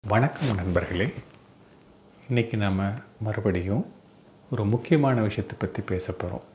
வணக்கம் நண்பர்களே இன்றைக்கி நாம் மறுபடியும் ஒரு முக்கியமான விஷயத்தை பற்றி பேச போகிறோம்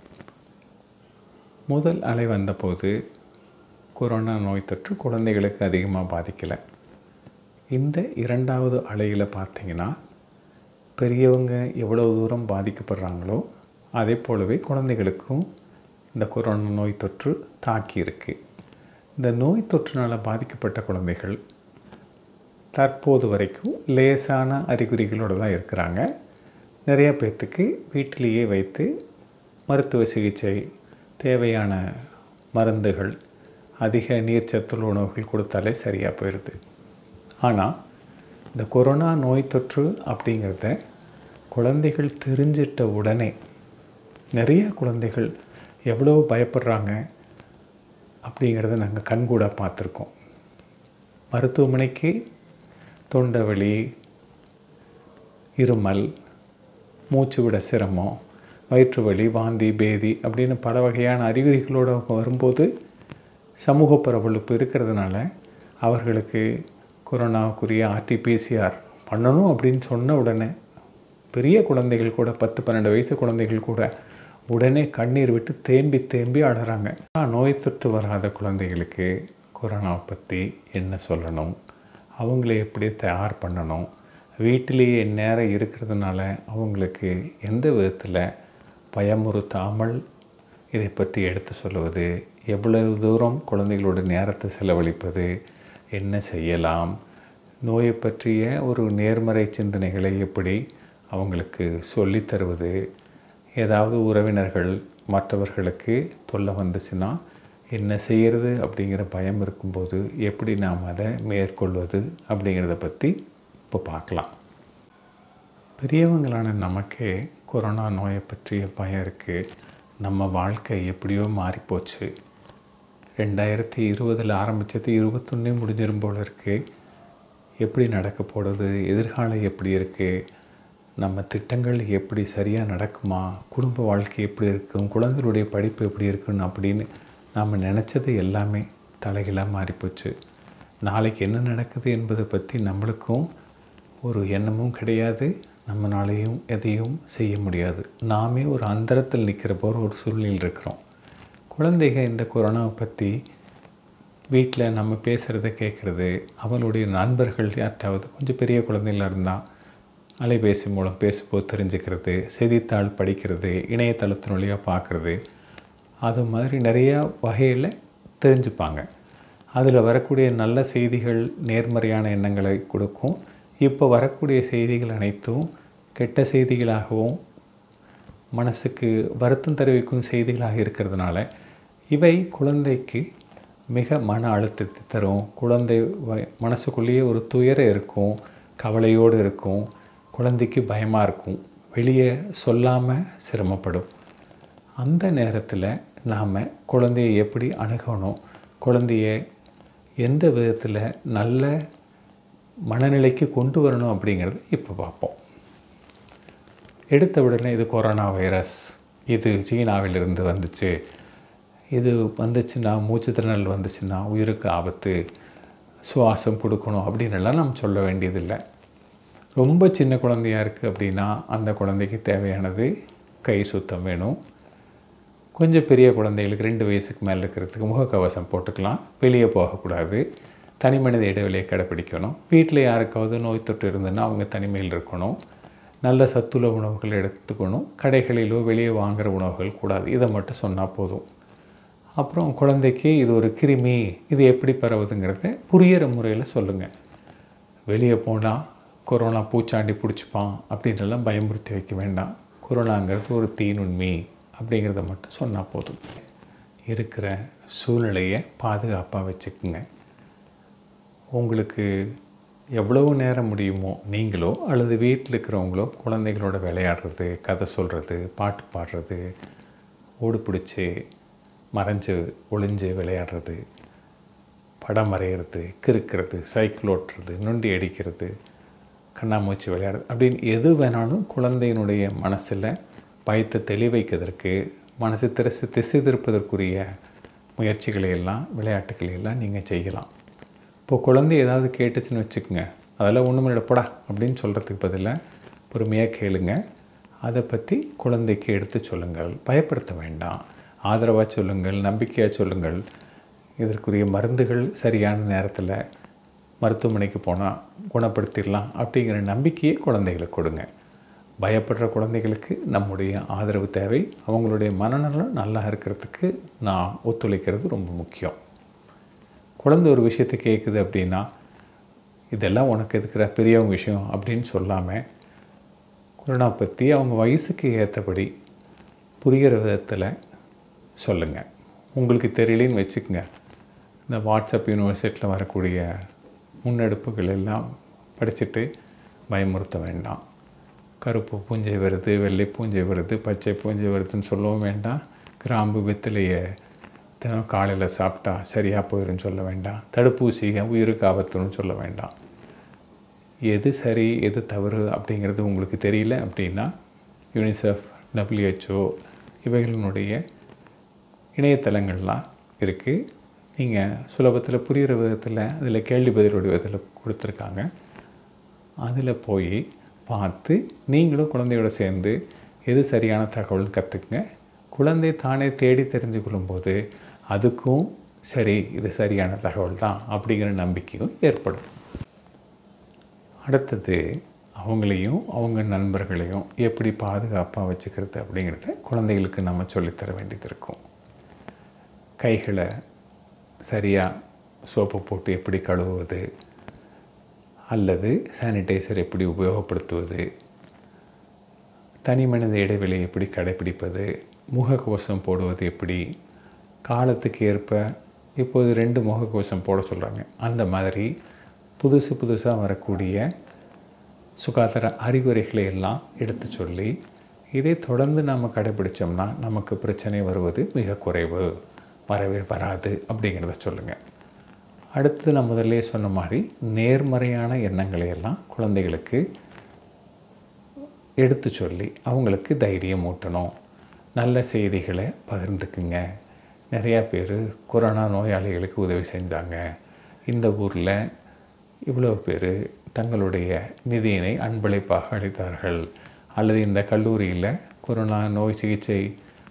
முதல் அலை வந்தபோது கொரோனா நோய் தொற்று குழந்தைகளுக்கு அதிகமாக பாதிக்கலை இந்த இரண்டாவது அலையில் பார்த்தீங்கன்னா பெரியவங்க எவ்வளோ தூரம் பாதிக்கப்படுறாங்களோ அதே போலவே குழந்தைகளுக்கும் இந்த கொரோனா நோய் தொற்று தாக்கியிருக்கு இந்த நோய் தொற்றினால் பாதிக்கப்பட்ட குழந்தைகள் தற்போது வரைக்கும் லேசான அறிகுறிகளோடு தான் இருக்கிறாங்க நிறைய பேர்த்துக்கு வீட்டிலேயே வைத்து மருத்துவ சிகிச்சை தேவையான மருந்துகள் அதிக நீர்ச்சத்துள்ள உணவுகள் கொடுத்தாலே சரியாக போயிடுது ஆனால் இந்த கொரோனா நோய் தொற்று அப்படிங்கிறத குழந்தைகள் தெரிஞ்சிட்ட உடனே நிறைய குழந்தைகள் எவ்வளோ பயப்படுறாங்க அப்படிங்கிறத நாங்கள் கண்கூடாக பார்த்துருக்கோம் மருத்துவமனைக்கு தொண்டை வலி இருமல் மூச்சு விட சிரமம் வயிற்று வலி வாந்தி பேதி அப்படின்னு பல வகையான அறிகுறிகளோடு அவங்க வரும்போது சமூக பரவலுப்பு இருக்கிறதுனால அவர்களுக்கு கொரோனாவுக்குரிய ஆர்டிபிசிஆர் பண்ணணும் அப்படின்னு சொன்ன உடனே பெரிய குழந்தைகள் கூட பத்து பன்னெண்டு வயசு குழந்தைகள் கூட உடனே கண்ணீர் விட்டு தேம்பி தேம்பி அழறாங்க நோய் தொற்று வராத குழந்தைகளுக்கு கொரோனாவை பற்றி என்ன சொல்லணும் அவங்கள எப்படி தயார் பண்ணணும் வீட்டிலேயே நேரம் இருக்கிறதுனால அவங்களுக்கு எந்த விதத்தில் பயமுறுத்தாமல் இதை பற்றி எடுத்து சொல்லுவது எவ்வளவு தூரம் குழந்தைகளோட நேரத்தை செலவழிப்பது என்ன செய்யலாம் நோயை பற்றிய ஒரு நேர்மறை சிந்தனைகளை எப்படி அவங்களுக்கு சொல்லித் தருவது ஏதாவது உறவினர்கள் மற்றவர்களுக்கு தொல்லை வந்துச்சுன்னா என்ன செய்கிறது அப்படிங்கிற பயம் இருக்கும்போது எப்படி நாம் அதை மேற்கொள்வது அப்படிங்கிறத பற்றி இப்போ பார்க்கலாம் பெரியவங்களான நமக்கே கொரோனா நோயை பற்றிய பயம் இருக்குது நம்ம வாழ்க்கை எப்படியோ மாறிப்போச்சு ரெண்டாயிரத்தி இருபதில் ஆரம்பித்தது இருபத்தொன்னே முடிஞ்சிரும் போல இருக்குது எப்படி நடக்க போடுறது எதிர்காலம் எப்படி இருக்குது நம்ம திட்டங்கள் எப்படி சரியாக நடக்குமா குடும்ப வாழ்க்கை எப்படி இருக்கும் குழந்தைகளுடைய படிப்பு எப்படி இருக்குன்னு அப்படின்னு நாம் நினச்சது எல்லாமே தலைகளாக மாறிப்போச்சு நாளைக்கு என்ன நடக்குது என்பதை பற்றி நம்மளுக்கும் ஒரு எண்ணமும் கிடையாது நம்மளாலையும் எதையும் செய்ய முடியாது நாமே ஒரு அந்தரத்தில் நிற்கிற போகிற ஒரு சூழ்நிலையில் இருக்கிறோம் குழந்தைங்க இந்த கொரோனாவை பற்றி வீட்டில் நம்ம பேசுகிறத கேட்குறது அவளுடைய நண்பர்கள் யார்ட்டாவது கொஞ்சம் பெரிய குழந்தைகளாக இருந்தால் அலைபேசி மூலம் பேசும்போது தெரிஞ்சுக்கிறது செய்தித்தாள் படிக்கிறது இணையதளத்தின் வழியாக பார்க்குறது அது மாதிரி நிறையா வகையில் தெரிஞ்சுப்பாங்க அதில் வரக்கூடிய நல்ல செய்திகள் நேர்மறையான எண்ணங்களை கொடுக்கும் இப்போ வரக்கூடிய செய்திகள் அனைத்தும் கெட்ட செய்திகளாகவும் மனசுக்கு வருத்தம் தெரிவிக்கும் செய்திகளாக இருக்கிறதுனால இவை குழந்தைக்கு மிக மன அழுத்தத்தை தரும் குழந்தை மனசுக்குள்ளேயே ஒரு துயரம் இருக்கும் கவலையோடு இருக்கும் குழந்தைக்கு பயமாக இருக்கும் வெளியே சொல்லாமல் சிரமப்படும் அந்த நேரத்தில் நாம் குழந்தையை எப்படி அணுகணும் குழந்தைய எந்த விதத்தில் நல்ல மனநிலைக்கு கொண்டு வரணும் அப்படிங்கிறது இப்போ பார்ப்போம் எடுத்த உடனே இது கொரோனா வைரஸ் இது சீனாவிலிருந்து வந்துச்சு இது வந்துச்சுன்னா மூச்சு திறனல் வந்துச்சுன்னா உயிருக்கு ஆபத்து சுவாசம் கொடுக்கணும் அப்படின்னுலாம் நம்ம சொல்ல வேண்டியதில்லை ரொம்ப சின்ன குழந்தையாக இருக்குது அப்படின்னா அந்த குழந்தைக்கு தேவையானது கை சுத்தம் வேணும் கொஞ்சம் பெரிய குழந்தைகளுக்கு ரெண்டு வயசுக்கு மேலே இருக்கிறதுக்கு முகக்கவசம் போட்டுக்கலாம் வெளியே போகக்கூடாது தனி மனித இடைவெளியை கடைப்பிடிக்கணும் வீட்டில் யாருக்காவது நோய் தொற்று இருந்ததுன்னா அவங்க தனிமையில் இருக்கணும் நல்ல சத்துள்ள உணவுகள் எடுத்துக்கணும் கடைகளிலோ வெளியே வாங்குகிற உணவுகள் கூடாது இதை மட்டும் சொன்னால் போதும் அப்புறம் குழந்தைக்கு இது ஒரு கிருமி இது எப்படி பரவுதுங்கிறத புரியிற முறையில் சொல்லுங்கள் வெளியே போனால் கொரோனா பூச்சாண்டி பிடிச்சிப்பான் அப்படின்றலாம் பயமுறுத்தி வைக்க வேண்டாம் கொரோனாங்கிறது ஒரு தீநுண்மி அப்படிங்கிறத மட்டும் சொன்னால் போதும் இருக்கிற சூழ்நிலையை பாதுகாப்பாக வச்சுக்குங்க உங்களுக்கு எவ்வளவு நேரம் முடியுமோ நீங்களோ அல்லது வீட்டில் இருக்கிறவங்களோ குழந்தைகளோட விளையாடுறது கதை சொல்கிறது பாட்டு பாடுறது ஓடு பிடிச்சி மறைஞ்சு ஒளிஞ்சு விளையாடுறது படம் வரைகிறது கிறுக்கிறது சைக்கிள் ஓட்டுறது நொண்டி அடிக்கிறது கண்ணாமூச்சி விளையாடுறது அப்படின்னு எது வேணாலும் குழந்தையினுடைய மனசில் பயத்தை தெளிவைக்கிறதுக்கு மனசு திசை திசை திருப்பதற்குரிய முயற்சிகளை எல்லாம் விளையாட்டுகளை எல்லாம் நீங்கள் செய்யலாம் இப்போ குழந்தை ஏதாவது கேட்டுச்சுன்னு வச்சுக்கோங்க அதெல்லாம் ஒன்றும் இல்லைப்படா அப்படின்னு சொல்கிறதுக்கு பதிலாக பொறுமையாக கேளுங்க அதை பற்றி குழந்தைக்கு எடுத்து சொல்லுங்கள் பயப்படுத்த வேண்டாம் ஆதரவாக சொல்லுங்கள் நம்பிக்கையாக சொல்லுங்கள் இதற்குரிய மருந்துகள் சரியான நேரத்தில் மருத்துவமனைக்கு போனால் குணப்படுத்திடலாம் அப்படிங்கிற நம்பிக்கையை குழந்தைகளுக்கு கொடுங்க பயப்படுற குழந்தைகளுக்கு நம்முடைய ஆதரவு தேவை அவங்களுடைய மனநலம் நல்லா இருக்கிறதுக்கு நான் ஒத்துழைக்கிறது ரொம்ப முக்கியம் குழந்தை ஒரு விஷயத்தை கேட்குது அப்படின்னா இதெல்லாம் உனக்கு இருக்கிற பெரியவங்க விஷயம் அப்படின்னு சொல்லாமல் கொரோனா பற்றி அவங்க வயசுக்கு ஏற்றபடி புரிகிற விதத்தில் சொல்லுங்கள் உங்களுக்கு தெரியலன்னு வச்சுக்கோங்க இந்த வாட்ஸ்அப் யூனிவர்சிட்டியில் வரக்கூடிய முன்னெடுப்புகள் எல்லாம் படிச்சுட்டு பயமுறுத்த வேண்டாம் கருப்பு பூஞ்சை வருது வெள்ளை பூஞ்சை வருது பச்சை பூஞ்சை வருதுன்னு சொல்லவும் வேண்டாம் கிராம்பு வெத்திலையை தினம் காலையில் சாப்பிட்டா சரியாக போயிடும்னு சொல்ல வேண்டாம் தடுப்பூசி உயிருக்கு ஆபத்துன்னு சொல்ல வேண்டாம் எது சரி எது தவறு அப்படிங்கிறது உங்களுக்கு தெரியல அப்படின்னா யூனிசெஃப் டபிள்யூஹெச்ஓ இவைகளினுடைய இணையதளங்கள்லாம் இருக்குது நீங்கள் சுலபத்தில் புரிகிற விதத்தில் அதில் கேள்வி பதிலுடைய விதத்தில் கொடுத்துருக்காங்க அதில் போய் பார்த்து நீங்களும் குழந்தையோட சேர்ந்து எது சரியான தகவல் கற்றுக்குங்க குழந்தை தானே தேடி தெரிஞ்சு கொள்ளும்போது அதுக்கும் சரி இது சரியான தகவல் தான் அப்படிங்கிற நம்பிக்கையும் ஏற்படும் அடுத்தது அவங்களையும் அவங்க நண்பர்களையும் எப்படி பாதுகாப்பாக வச்சுக்கிறது அப்படிங்கிறத குழந்தைகளுக்கு நம்ம சொல்லித்தர வேண்டியது இருக்கும் கைகளை சரியாக சோப்பு போட்டு எப்படி கழுவுவது அல்லது சானிடைசர் எப்படி உபயோகப்படுத்துவது தனி மனித இடைவெளி எப்படி கடைப்பிடிப்பது முகக்கவசம் போடுவது எப்படி காலத்துக்கு ஏற்ப இப்போது ரெண்டு முகக்கவசம் போட சொல்கிறாங்க அந்த மாதிரி புதுசு புதுசாக வரக்கூடிய சுகாதார அறிவுரைகளை எல்லாம் எடுத்து சொல்லி இதை தொடர்ந்து நாம் கடைபிடிச்சோம்னா நமக்கு பிரச்சனை வருவது மிக குறைவு வரவே வராது அப்படிங்கிறத சொல்லுங்கள் அடுத்து நான் முதல்ல சொன்ன மாதிரி நேர்மறையான எண்ணங்களை எல்லாம் குழந்தைகளுக்கு எடுத்து சொல்லி அவங்களுக்கு தைரியம் ஊட்டணும் நல்ல செய்திகளை பகிர்ந்துக்குங்க நிறையா பேர் கொரோனா நோயாளிகளுக்கு உதவி செஞ்சாங்க இந்த ஊரில் இவ்வளோ பேர் தங்களுடைய நிதியினை அன்பளிப்பாக அளித்தார்கள் அல்லது இந்த கல்லூரியில் கொரோனா நோய் சிகிச்சை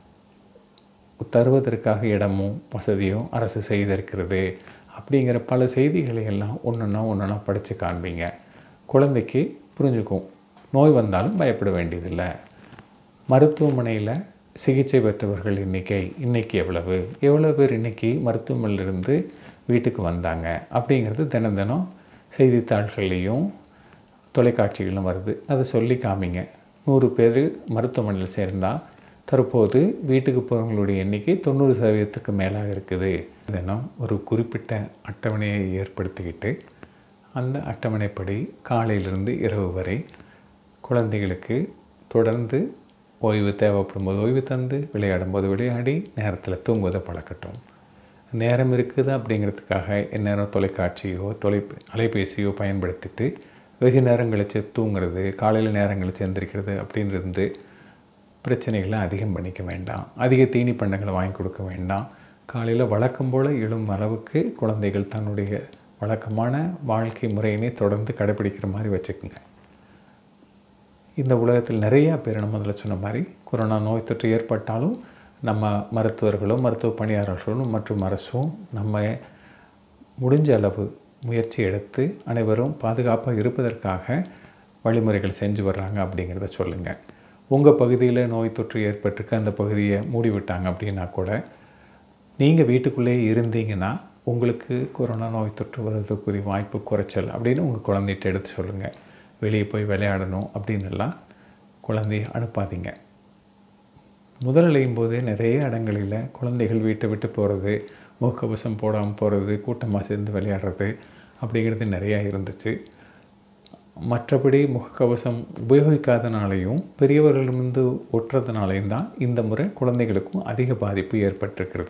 தருவதற்காக இடமும் வசதியும் அரசு செய்திருக்கிறது அப்படிங்கிற பல செய்திகளை எல்லாம் ஒன்றுன்னா ஒன்றுனா படித்து காண்பீங்க குழந்தைக்கு புரிஞ்சுக்கும் நோய் வந்தாலும் பயப்பட வேண்டியதில்லை மருத்துவமனையில் சிகிச்சை பெற்றவர்கள் எண்ணிக்கை இன்றைக்கி எவ்வளவு எவ்வளோ பேர் இன்றைக்கி மருத்துவமனையிலிருந்து வீட்டுக்கு வந்தாங்க அப்படிங்கிறது தினம் தினம் செய்தித்தாள்கள்லேயும் தொலைக்காட்சிகளும் வருது அதை சொல்லி காமிங்க நூறு பேர் மருத்துவமனையில் சேர்ந்தால் தற்போது வீட்டுக்கு போகிறவங்களுடைய எண்ணிக்கை தொண்ணூறு சதவீதத்துக்கு மேலாக இருக்குது தினம் ஒரு குறிப்பிட்ட அட்டவணையை ஏற்படுத்திக்கிட்டு அந்த அட்டவணைப்படி காலையிலிருந்து இரவு வரை குழந்தைகளுக்கு தொடர்ந்து ஓய்வு தேவைப்படும் போது ஓய்வு தந்து விளையாடும் போது விளையாடி நேரத்தில் தூங்குவதை பழக்கட்டும் நேரம் இருக்குது அப்படிங்கிறதுக்காக எந்நேரம் தொலைக்காட்சியோ தொலை அலைபேசியோ பயன்படுத்திட்டு வெகு நேரம் கழித்து தூங்குறது காலையில் நேரம் கழித்து எந்திரிக்கிறது அப்படின்னு இருந்து பிரச்சனைகளை அதிகம் பண்ணிக்க வேண்டாம் அதிக தீனி பண்டங்களை வாங்கி கொடுக்க வேண்டாம் காலையில் வழக்கம் போல் எழும் அளவுக்கு குழந்தைகள் தன்னுடைய வழக்கமான வாழ்க்கை முறையினை தொடர்ந்து கடைபிடிக்கிற மாதிரி வச்சுக்கோங்க இந்த உலகத்தில் நிறையா பேர் நம்ம முதல்ல சொன்ன மாதிரி கொரோனா நோய் தொற்று ஏற்பட்டாலும் நம்ம மருத்துவர்களும் மருத்துவ பணியாளர்களும் மற்றும் அரசும் நம்ம முடிஞ்ச அளவு முயற்சி எடுத்து அனைவரும் பாதுகாப்பாக இருப்பதற்காக வழிமுறைகள் செஞ்சு வர்றாங்க அப்படிங்கிறத சொல்லுங்கள் உங்கள் பகுதியில் நோய் தொற்று ஏற்பட்டிருக்கு அந்த பகுதியை மூடிவிட்டாங்க அப்படின்னா கூட நீங்கள் வீட்டுக்குள்ளேயே இருந்தீங்கன்னா உங்களுக்கு கொரோனா நோய் தொற்று வர்றதுக்குரிய வாய்ப்பு குறைச்சல் அப்படின்னு உங்கள் குழந்தைகிட்ட எடுத்து சொல்லுங்கள் வெளியே போய் விளையாடணும் அப்படின்னு எல்லாம் குழந்தைய அனுப்பாதீங்க முதலையும் போதே நிறைய இடங்களில் குழந்தைகள் வீட்டை விட்டு போகிறது முகக்கவசம் போடாமல் போகிறது கூட்டமாக சேர்ந்து விளையாடுறது அப்படிங்கிறது நிறையா இருந்துச்சு மற்றபடி முகக்கவசம் உபயோகிக்காதனாலையும் பெரியவர்களிடமிருந்து ஒட்டுறதுனாலையும் தான் இந்த முறை குழந்தைகளுக்கும் அதிக பாதிப்பு ஏற்பட்டிருக்கிறது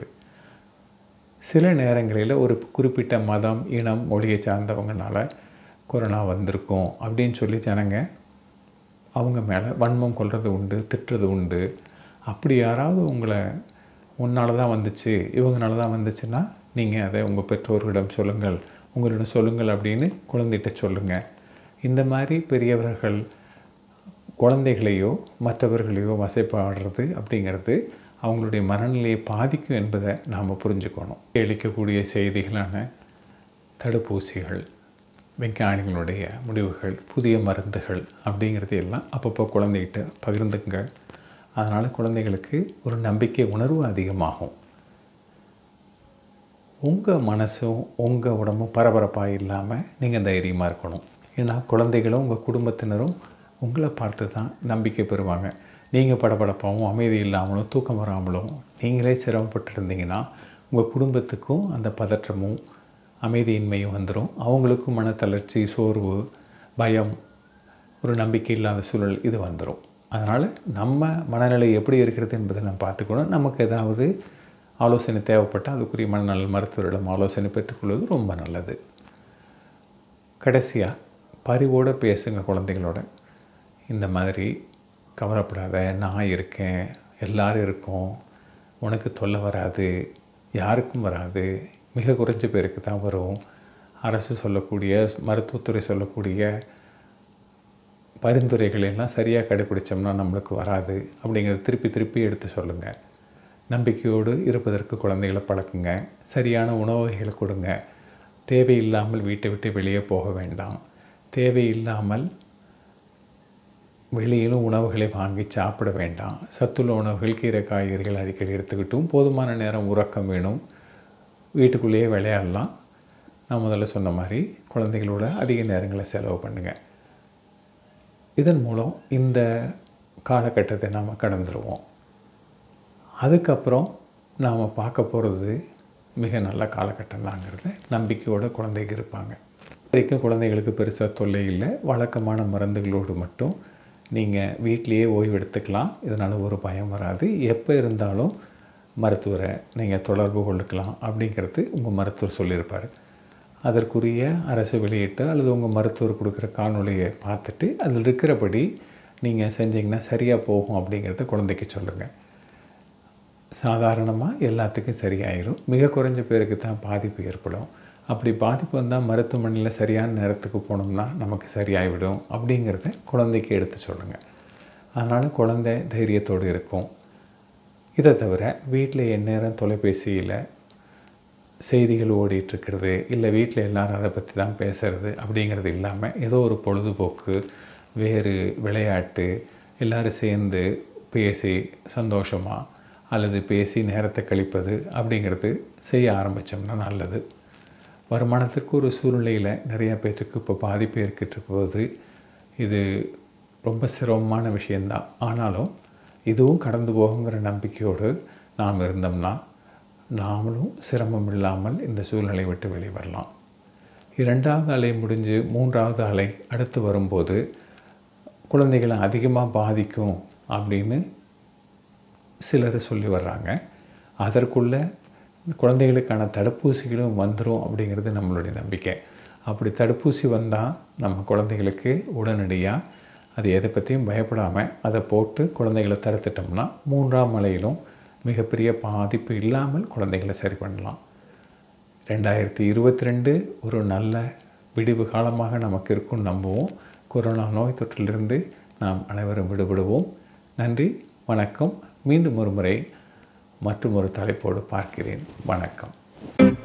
சில நேரங்களில் ஒரு குறிப்பிட்ட மதம் இனம் மொழியை சார்ந்தவங்கனால கொரோனா வந்திருக்கும் அப்படின்னு சொல்லி ஜனங்க அவங்க மேலே வன்மம் கொள்வது உண்டு திட்டுறது உண்டு அப்படி யாராவது உங்களை உன்னால தான் வந்துச்சு இவங்கனால தான் வந்துச்சுன்னா நீங்கள் அதை உங்கள் பெற்றோர்களிடம் சொல்லுங்கள் உங்களிடம் சொல்லுங்கள் அப்படின்னு குழந்தைகிட்ட சொல்லுங்கள் இந்த மாதிரி பெரியவர்கள் குழந்தைகளையோ மற்றவர்களையோ வசைப்பாடுறது அப்படிங்கிறது அவங்களுடைய மனநிலையை பாதிக்கும் என்பதை நாம் புரிஞ்சுக்கணும் அளிக்கக்கூடிய செய்திகளான தடுப்பூசிகள் விஞ்ஞானிகளுடைய முடிவுகள் புதிய மருந்துகள் அப்படிங்கிறது எல்லாம் அப்பப்போ குழந்தைகிட்ட பகிர்ந்துங்க அதனால் குழந்தைகளுக்கு ஒரு நம்பிக்கை உணர்வு அதிகமாகும் உங்கள் மனசும் உங்கள் உடம்பும் பரபரப்பாக இல்லாமல் நீங்கள் தைரியமாக இருக்கணும் ஏன்னா குழந்தைகளும் உங்கள் குடும்பத்தினரும் உங்களை பார்த்து தான் நம்பிக்கை பெறுவாங்க நீங்கள் படபடப்பாகவும் அமைதி இல்லாமலும் தூக்கம் வராமலும் நீங்களே சிரமப்பட்டு இருந்தீங்கன்னா உங்கள் குடும்பத்துக்கும் அந்த பதற்றமும் அமைதியின்மையும் வந்துடும் அவங்களுக்கும் மனத்தளர்ச்சி சோர்வு பயம் ஒரு நம்பிக்கை இல்லாத சூழல் இது வந்துடும் அதனால் நம்ம மனநிலை எப்படி இருக்கிறது என்பதை நம்ம பார்த்துக்கணும் நமக்கு ஏதாவது ஆலோசனை தேவைப்பட்டால் அதுக்குரிய மனநல மருத்துவரிடம் ஆலோசனை பெற்றுக்கொள்வது ரொம்ப நல்லது கடைசியாக பரிவோடு பேசுங்க குழந்தைகளோட இந்த மாதிரி கவலைப்படாத நான் இருக்கேன் எல்லாரும் இருக்கோம் உனக்கு தொல்லை வராது யாருக்கும் வராது மிக குறைஞ்ச பேருக்கு தான் வரும் அரசு சொல்லக்கூடிய மருத்துவத்துறை சொல்லக்கூடிய பரிந்துரைகள் எல்லாம் சரியாக கடைப்பிடிச்சோம்னா நம்மளுக்கு வராது அப்படிங்கிறத திருப்பி திருப்பி எடுத்து சொல்லுங்கள் நம்பிக்கையோடு இருப்பதற்கு குழந்தைகளை பழக்குங்க சரியான உணவுகளை கொடுங்க தேவையில்லாமல் வீட்டை விட்டு வெளியே போக வேண்டாம் தேவையில்லாமல் வெளியிலும் உணவுகளை வாங்கி சாப்பிட வேண்டாம் சத்துள்ள உணவுகள் கீரை காய்கறிகள் அடிக்கடி எடுத்துக்கிட்டும் போதுமான நேரம் உறக்கம் வேணும் வீட்டுக்குள்ளேயே விளையாடலாம் நான் முதல்ல சொன்ன மாதிரி குழந்தைகளோட அதிக நேரங்களை செலவு பண்ணுங்கள் இதன் மூலம் இந்த காலகட்டத்தை நாம் கடந்துருவோம் அதுக்கப்புறம் நாம் பார்க்க போகிறது மிக நல்ல காலகட்டம் தாங்கிறத நம்பிக்கையோடு குழந்தைங்க இருப்பாங்க வரைக்கும் குழந்தைகளுக்கு பெருசாக தொல்லை இல்லை வழக்கமான மருந்துகளோடு மட்டும் நீங்கள் வீட்டிலையே ஓய்வு எடுத்துக்கலாம் இதனால் ஒரு பயம் வராது எப்போ இருந்தாலும் மருத்துவரை நீங்கள் தொடர்பு கொள்ளுக்கலாம் அப்படிங்கிறது உங்கள் மருத்துவர் சொல்லியிருப்பார் அதற்குரிய அரசு வெளியிட்டு அல்லது உங்கள் மருத்துவர் கொடுக்குற காணொலியை பார்த்துட்டு அதில் இருக்கிறபடி நீங்கள் செஞ்சீங்கன்னா சரியாக போகும் அப்படிங்கிறத குழந்தைக்கு சொல்லுங்கள் சாதாரணமாக எல்லாத்துக்கும் சரியாயிரும் மிக குறைஞ்ச பேருக்கு தான் பாதிப்பு ஏற்படும் அப்படி பாதிப்பு வந்தால் மருத்துவமனையில் சரியான நேரத்துக்கு போனோம்னா நமக்கு சரியாகிவிடும் அப்படிங்கிறத குழந்தைக்கு எடுத்து சொல்லுங்கள் அதனால் குழந்தை தைரியத்தோடு இருக்கும் இதை தவிர வீட்டில் எந்நேரம் தொலைபேசியில் செய்திகள் ஓடிட்டுருக்கிறது இல்லை வீட்டில் எல்லோரும் அதை பற்றி தான் பேசுகிறது அப்படிங்கிறது இல்லாமல் ஏதோ ஒரு பொழுதுபோக்கு வேறு விளையாட்டு எல்லோரும் சேர்ந்து பேசி சந்தோஷமாக அல்லது பேசி நேரத்தை கழிப்பது அப்படிங்கிறது செய்ய ஆரம்பித்தோம்னா நல்லது வருமானத்திற்கு ஒரு சூழ்நிலையில் நிறைய பேர்த்துக்கு இப்போ பாதிப்பு ஏற்பட்டு போகுது இது ரொம்ப சிரமமான விஷயந்தான் ஆனாலும் இதுவும் கடந்து போகுங்கிற நம்பிக்கையோடு நாம் இருந்தோம்னா நாமளும் சிரமம் இல்லாமல் இந்த சூழ்நிலை விட்டு வெளியே வரலாம் இரண்டாவது அலை முடிஞ்சு மூன்றாவது அலை அடுத்து வரும்போது குழந்தைகளை அதிகமாக பாதிக்கும் அப்படின்னு சிலர் சொல்லி வர்றாங்க அதற்குள்ளே குழந்தைகளுக்கான தடுப்பூசிகளும் வந்துடும் அப்படிங்கிறது நம்மளுடைய நம்பிக்கை அப்படி தடுப்பூசி வந்தால் நம்ம குழந்தைகளுக்கு உடனடியாக அது எதை பற்றியும் பயப்படாமல் அதை போட்டு குழந்தைகளை தடுத்துட்டோம்னா மூன்றாம் மலையிலும் மிகப்பெரிய பாதிப்பு இல்லாமல் குழந்தைகளை சரி பண்ணலாம் ரெண்டாயிரத்தி இருபத்தி ரெண்டு ஒரு நல்ல விடிவு காலமாக நமக்கு இருக்கும் நம்புவோம் கொரோனா நோய் தொற்றிலிருந்து நாம் அனைவரும் விடுபடுவோம் நன்றி வணக்கம் மீண்டும் ஒரு முறை மற்றும் ஒரு தலைப்போடு பார்க்கிறேன் வணக்கம்